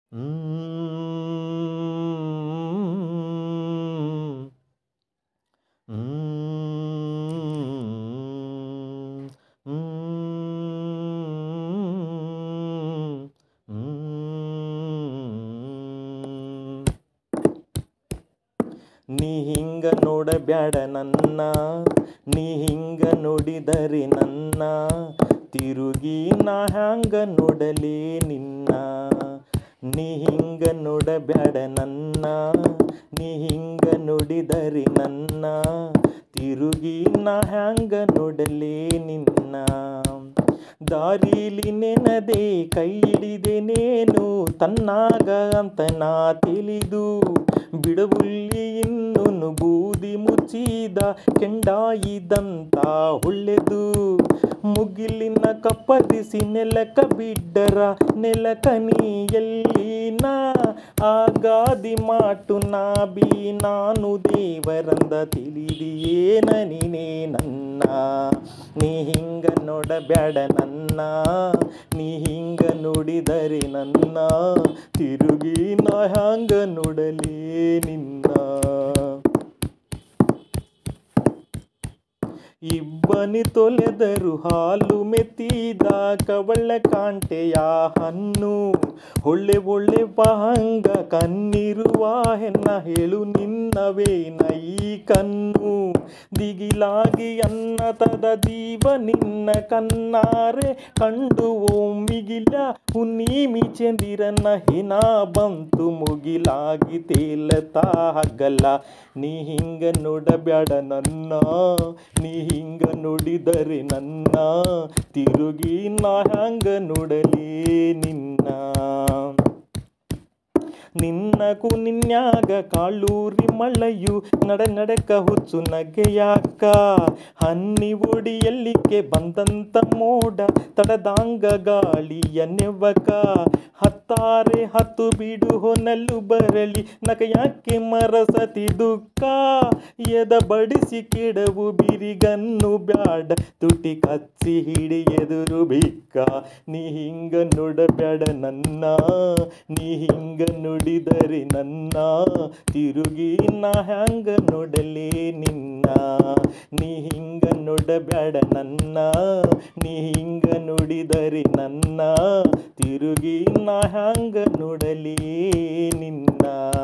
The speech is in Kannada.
Mm. Mm. Mm. Mm. ನೀ ಹಿಂಗ ನೋಡಬ್ಯಾಡ ನನ್ನ ನೀ ಹಿಂಗ ನೋಡಿದರೆ ನನ್ನ ತಿರುಗಿ ನಾ ಹ್ಯಾಂಗ ನೋಡಲೇ ನಿನ್ನ ನೀ ಹಿಂಗ ನೋಡಬ್ಯಾಡ ನನ್ನ ನೀ ಹಿಂಗ ನೋಡಿದರೆ ನನ್ನ ತಿರುಗಿ ನಾ ಹ್ಯಾಂಗ ನೋಡಲೇ ನಿನ್ನ ದಾರಿಲಿ ನೆನದೆ ಕೈ ಹಿಡಿದೆನೇನು ತನ್ನಾಗ ಅಂತ ನಾ ತಿಳಿದು ಬಿಡಬುಲ್ಲಿ ಇನ್ನೊಂದು ಬೂದಿ ಮುಚ್ಚಿದ ಕೆಂಡಾಯಿದಂತ ಒಳ್ಳೆದು ಮುಗಿಲಿನ ಕಪ್ಪದಿಸಿ ನೆಲಕ ಬಿಡ್ಡರ ನೆಲಕ ನೀಯಲ್ಲಿನ ಆಗಾದಿ ಮಾಟು ನಾ ಬಿ ನಾನು ದೇವರಂದ ತಿಳಿದಿಯೇನ ನೀನೇ ನನ್ನ ನೀ ಹಿಂಗ ನೋಡಬ್ಯಾಡ ನನ್ನ ನೀ ಹಿಂಗ ನೋಡಿದರೆ ನನ್ನ ತಿರುಗಿ ನಾ ಹ್ಯಾಂಗ ನೋಡಲೇ ನಿನ್ನ ಇಬ್ಬನಿ ತೊಲೆದರು ಹಾಲು ಮೆತ್ತಿದ ಕವಳ ಕಾಂಟೆಯ ಹಣ್ಣು ಒಳ್ಳೆ ಒಳ್ಳೆ ಬಹಂಗ ಕಣ್ಣಿರುವ ಹೆಣ್ಣ ಹೇಳು ನಿನ್ನವೇ ನೈ ಕಣ್ಣು ದಿಗಿಲಾಗಿ ಅನ್ನತದ ದೀವ ನಿನ್ನ ಕಣ್ಣಾರೆ ಕಂಡು ಓಮಿಗಿಲ ಹುನ್ನೀಮಿ ಚಂದಿರನ ಹಿನ ಬಂತು ಮುಗಿಲಾಗಿ ತೇಲತಾ ಹಗಲ ನೀ ಹಿಂಗ ನೋಡಬ್ಯಾಡ ನನ್ನ ನೀ ಹಿಂಗ ನೋಡಿದರೆ ನನ್ನ ತಿರುಗಿ ನಾ ಹ್ಯಾಂಗ ನೋಡಲೇ ನಿನ್ನ ನಿನ್ನಕು ನಿನ್ಯಾಗ ಕಾಳೂರಿ ಮಳೆಯು ನಡ ನಡಕ ಹುಚ್ಚು ನಗೆಯಾಕ ಹನ್ನಿ ಒಡಿಯಲ್ಲಿಕ್ಕೆ ಬಂದಂತ ಮೋಡ ತಡದಾಂಗ ಗಾಳಿಯ ನೆವಕ ಹತ್ತಾರೆ ಹತ್ತು ಬಿಡು ಹೊನಲು ಬರಲಿ ನಕ ಯಾಕೆ ಮರಸತಿ ದುಃಖ ಎದ ಬಡಿಸಿ ಕೆಡವು ಬಿರಿಗನ್ನು ಬ್ಯಾಡ ತುಟಿ ಕಚ್ಚಿ ಹಿಡಿ ಎದುರು ಬಿಕ್ಕ ನೀ ಹಿಂಗ ನೋಡಬ್ಯಾಡ ನನ್ನ ನೀ ಹಿಂಗ ನುಡಿದರೆ ನನ್ನ ತಿರುಗಿ ನಾ ಹ್ಯಾಂಗ ನೋಡಲೇ ನಿನ್ನ ನೀ ಹಿಂಗ ನೋಡಬ್ಯಾಡ ನನ್ನ ನೀ ಹಿಂಗ ನುಡಿದರೆ ನನ್ನ ತಿರುಗಿ ನಾ ಹ್ಯಾಂಗ ನೋಡಲೇ ನಿನ್ನ